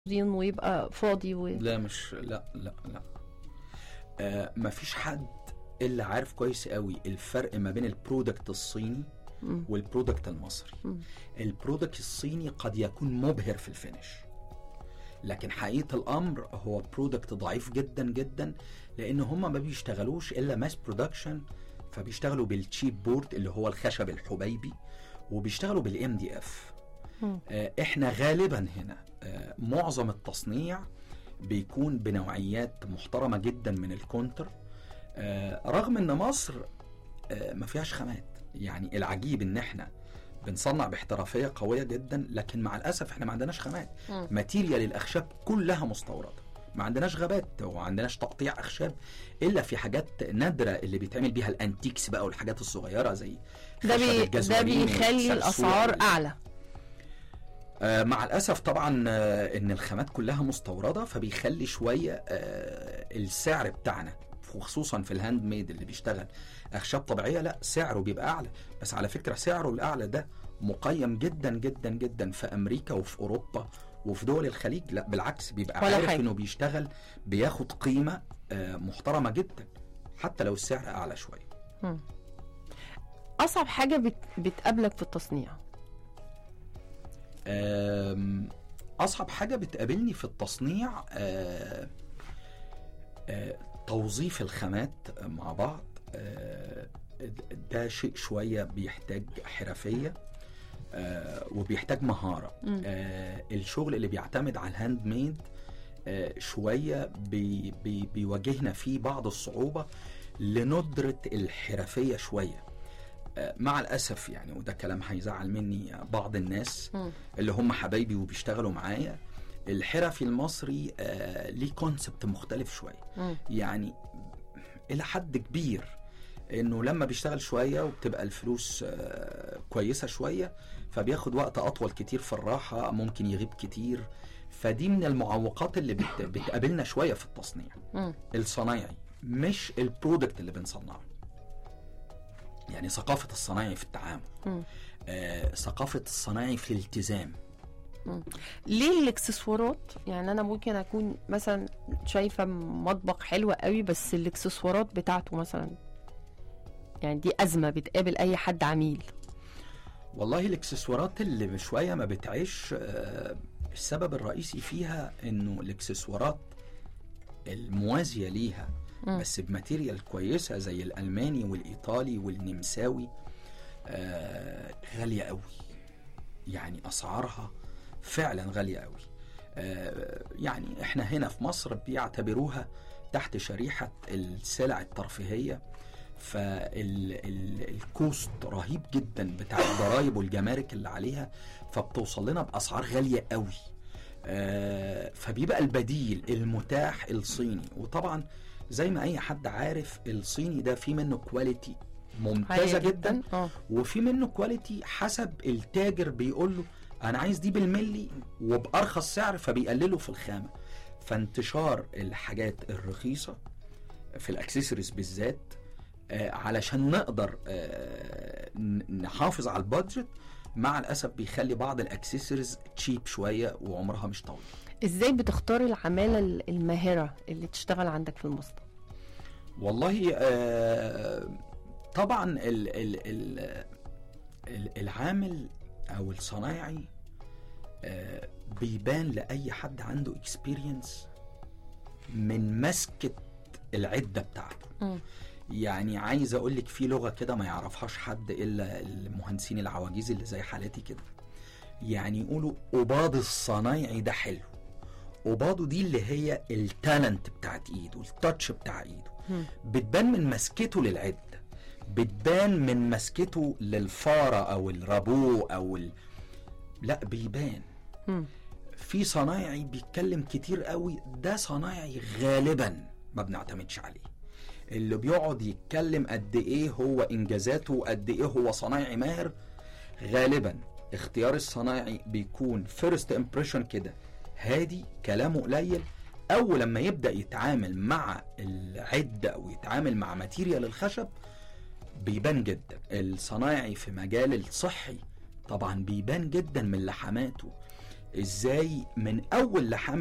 ويبقى فاضي و... لا مش لا لا لا آه مفيش حد الا عارف كويس قوي الفرق ما بين البرودكت الصيني مم. والبرودكت المصري مم. البرودكت الصيني قد يكون مبهر في الفينش لكن حقيقة الأمر هو برودكت ضعيف جدا جدا لأن هما ما بيشتغلوش إلا ماس برودكشن فبيشتغلوا بالتشيب بورد اللي هو الخشب الحبيبي وبيشتغلوا بالام دي اف مم. احنا غالبا هنا آه، معظم التصنيع بيكون بنوعيات محترمة جدا من الكونتر آه، رغم ان مصر آه، ما فيهاش خامات يعني العجيب ان احنا بنصنع باحترافيه قويه جدا لكن مع الاسف احنا ما عندناش خامات مم. ماتيريال الاخشاب كلها مستورده ما عندناش غابات وما عندناش تقطيع اخشاب الا في حاجات نادره اللي بيتعمل بيها الانتيكس بقى والحاجات الصغيره زي ده خشب بي... ده الجزورين بيخلي والسلسول الاسعار وال- اعلى آه، مع الاسف طبعا آه، ان الخامات كلها مستورده فبيخلي شويه آه، السعر بتاعنا وخصوصا في الهاند ميد اللي بيشتغل اخشاب طبيعيه لا سعره بيبقى اعلى بس على فكره سعره الاعلى ده مقيم جدا جدا جدا في امريكا وفي اوروبا وفي دول الخليج لا بالعكس بيبقى ولا عارف حاجة. انه بيشتغل بياخد قيمه آه، محترمه جدا حتى لو السعر اعلى شويه مم. اصعب حاجه بت... بتقابلك في التصنيع آم، اصعب حاجه بتقابلني في التصنيع آه، آه، توظيف الخامات مع بعض آه، ده شيء شويه بيحتاج حرفيه آه، وبيحتاج مهاره مم. آه، الشغل اللي بيعتمد على الهاند ميد آه، شويه بي بي بيواجهنا فيه بعض الصعوبه لندره الحرفيه شويه آه، مع الاسف يعني وده كلام هيزعل مني بعض الناس مم. اللي هم حبايبي وبيشتغلوا معايا الحرفي المصري آه ليه كونسبت مختلف شويه مم. يعني الى حد كبير انه لما بيشتغل شويه وبتبقى الفلوس آه كويسه شويه فبياخد وقت اطول كتير في الراحه ممكن يغيب كتير فدي من المعوقات اللي بت بتقابلنا شويه في التصنيع مم. الصنايعي مش البرودكت اللي بنصنعه يعني ثقافه الصنايعي في التعامل مم. آه ثقافه الصنايعي في الالتزام ليه الاكسسوارات يعني انا ممكن اكون مثلا شايفه مطبخ حلو قوي بس الاكسسوارات بتاعته مثلا يعني دي ازمه بتقابل اي حد عميل والله الاكسسوارات اللي شويه ما بتعيش آه، السبب الرئيسي فيها انه الاكسسوارات الموازيه ليها مم. بس بماتيريال كويسه زي الالماني والايطالي والنمساوي آه، غاليه قوي يعني اسعارها فعلا غاليه قوي آه، يعني احنا هنا في مصر بيعتبروها تحت شريحه السلع الترفيهيه فالكوست رهيب جدا بتاع الضرايب والجمارك اللي عليها فبتوصل لنا باسعار غاليه قوي آه، فبيبقى البديل المتاح الصيني وطبعا زي ما اي حد عارف الصيني ده في منه كواليتي ممتازه عالية جدا اه وفي منه كواليتي حسب التاجر بيقول له انا عايز دي بالملي وبارخص سعر فبيقللوا في الخامه فانتشار الحاجات الرخيصه في الاكسسوارز بالذات آه، علشان نقدر آه، ن- نحافظ على البادجت مع الاسف بيخلي بعض الاكسسوارز تشيب شويه وعمرها مش طويل ازاي بتختار العماله ال- الماهره اللي تشتغل عندك في المصنع والله آه، طبعا ال ال ال ال- العامل او الصنايعي آه، بيبان لاي حد عنده اكسبيرينس من مسكه العده بتاعته مم. يعني عايز اقول لك في لغه كده ما يعرفهاش حد الا المهندسين العواجيز اللي زي حالاتي كده يعني يقولوا قباض الصنايعي ده حلو قباضه دي اللي هي التالنت بتاعت ايده التاتش بتاع ايده مم. بتبان من مسكته للعده بتبان من مسكته للفاره او الرابو او ال... لا بيبان مم. في صنايعي بيتكلم كتير قوي ده صنايعي غالبا ما بنعتمدش عليه اللي بيقعد يتكلم قد ايه هو انجازاته وقد ايه هو صنايعي ماهر غالبا اختيار الصنايعي بيكون فيرست امبريشن كده هادي كلامه قليل اول لما يبدا يتعامل مع العده او يتعامل مع ماتيريال الخشب بيبان جدا الصنايعي في مجال الصحي طبعا بيبان جدا من لحماته ازاي من اول لحام